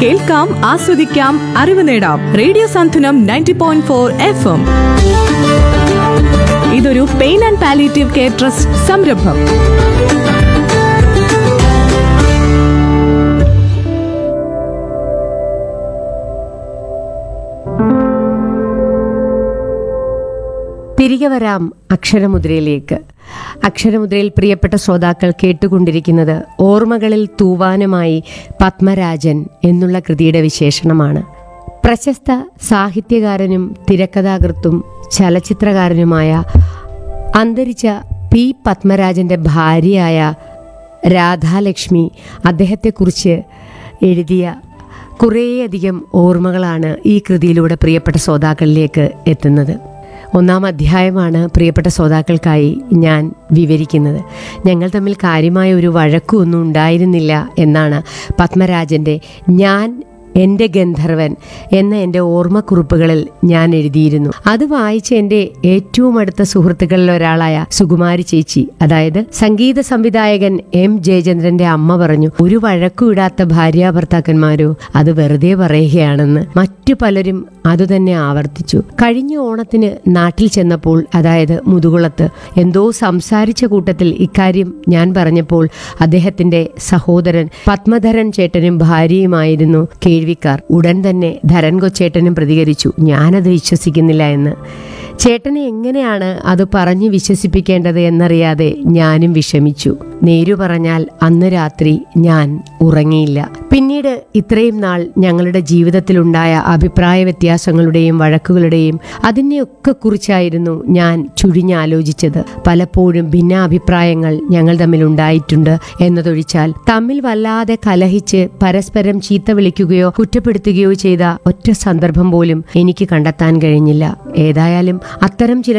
കേൾക്കാം ആസ്വദിക്കാം അറിവ് നേടാം radio Santhwanam ninety point four F M ഇതൊരു pain and palliative care trust സംരംഭം തിരികെ വരാം അക്ഷരമുദ്രയിലേക്ക് അക്ഷരമുദ്രയിൽ പ്രിയപ്പെട്ട ശ്രോതാക്കൾ കേട്ടുകൊണ്ടിരിക്കുന്നത് ഓർമ്മകളിൽ തൂവാനുമായി പത്മരാജൻ എന്നുള്ള കൃതിയുടെ വിശേഷണമാണ് പ്രശസ്ത സാഹിത്യകാരനും തിരക്കഥാകൃത്തും ചലച്ചിത്രകാരനുമായ അന്തരിച്ച പി പത്മരാജന്റെ ഭാര്യയായ രാധാലക്ഷ്മി അദ്ദേഹത്തെക്കുറിച്ച് എഴുതിയ കുറേയധികം ഓർമ്മകളാണ് ഈ കൃതിയിലൂടെ പ്രിയപ്പെട്ട ശ്രോതാക്കളിലേക്ക് എത്തുന്നത് ഒന്നാം അധ്യായമാണ് പ്രിയപ്പെട്ട ശ്രോതാക്കൾക്കായി ഞാൻ വിവരിക്കുന്നത് ഞങ്ങൾ തമ്മിൽ കാര്യമായ ഒരു വഴക്കുമൊന്നും ഉണ്ടായിരുന്നില്ല എന്നാണ് പത്മരാജൻ്റെ ഞാൻ എൻ്റെ ഗന്ധർവൻ എന്ന എൻ്റെ ഓർമ്മക്കുറിപ്പുകളിൽ ഞാൻ എഴുതിയിരുന്നു അത് വായിച്ച എൻ്റെ ഏറ്റവും അടുത്ത സുഹൃത്തുക്കളിൽ ഒരാളായ സുകുമാരി ചേച്ചി അതായത് സംഗീത സംവിധായകൻ എം ജയചന്ദ്രന്റെ അമ്മ പറഞ്ഞു ഒരു വഴക്കും ഇടാത്ത ഭാര്യാഭർത്താക്കന്മാരോ അത് വെറുതെ പറയുകയാണെന്ന് മറ്റു പലരും അതുതന്നെ ആവർത്തിച്ചു കഴിഞ്ഞ ഓണത്തിന് നാട്ടിൽ ചെന്നപ്പോൾ അതായത് മുതുകുളത്ത് എന്തോ സംസാരിച്ച കൂട്ടത്തിൽ ഇക്കാര്യം ഞാൻ പറഞ്ഞപ്പോൾ അദ്ദേഹത്തിന്റെ സഹോദരൻ പത്മധരൻ ചേട്ടനും ഭാര്യയുമായിരുന്നു കേൾവിക്കാർ ഉടൻ തന്നെ ധരൻ കൊച്ചേട്ടനും പ്രതികരിച്ചു ഞാനത് വിശ്വസിക്കുന്നില്ല എന്ന് ചേട്ടനെ എങ്ങനെയാണ് അത് പറഞ്ഞു വിശ്വസിപ്പിക്കേണ്ടത് എന്നറിയാതെ ഞാനും വിഷമിച്ചു നേരു പറഞ്ഞാൽ അന്ന് രാത്രി ഞാൻ ഉറങ്ങിയില്ല പിന്നീട് ഇത്രയും നാൾ ഞങ്ങളുടെ ജീവിതത്തിലുണ്ടായ അഭിപ്രായ വ്യത്യാസങ്ങളുടെയും വഴക്കുകളുടെയും അതിനെയൊക്കെ കുറിച്ചായിരുന്നു ഞാൻ ചുഴിഞ്ഞാലോചിച്ചത് പലപ്പോഴും ഭിന്നാഭിപ്രായങ്ങൾ ഞങ്ങൾ തമ്മിൽ ഉണ്ടായിട്ടുണ്ട് എന്നതൊഴിച്ചാൽ തമ്മിൽ വല്ലാതെ കലഹിച്ച് പരസ്പരം ചീത്ത വിളിക്കുകയോ കുറ്റപ്പെടുത്തുകയോ ചെയ്ത ഒറ്റ സന്ദർഭം പോലും എനിക്ക് കണ്ടെത്താൻ കഴിഞ്ഞില്ല ഏതായാലും അത്തരം ചില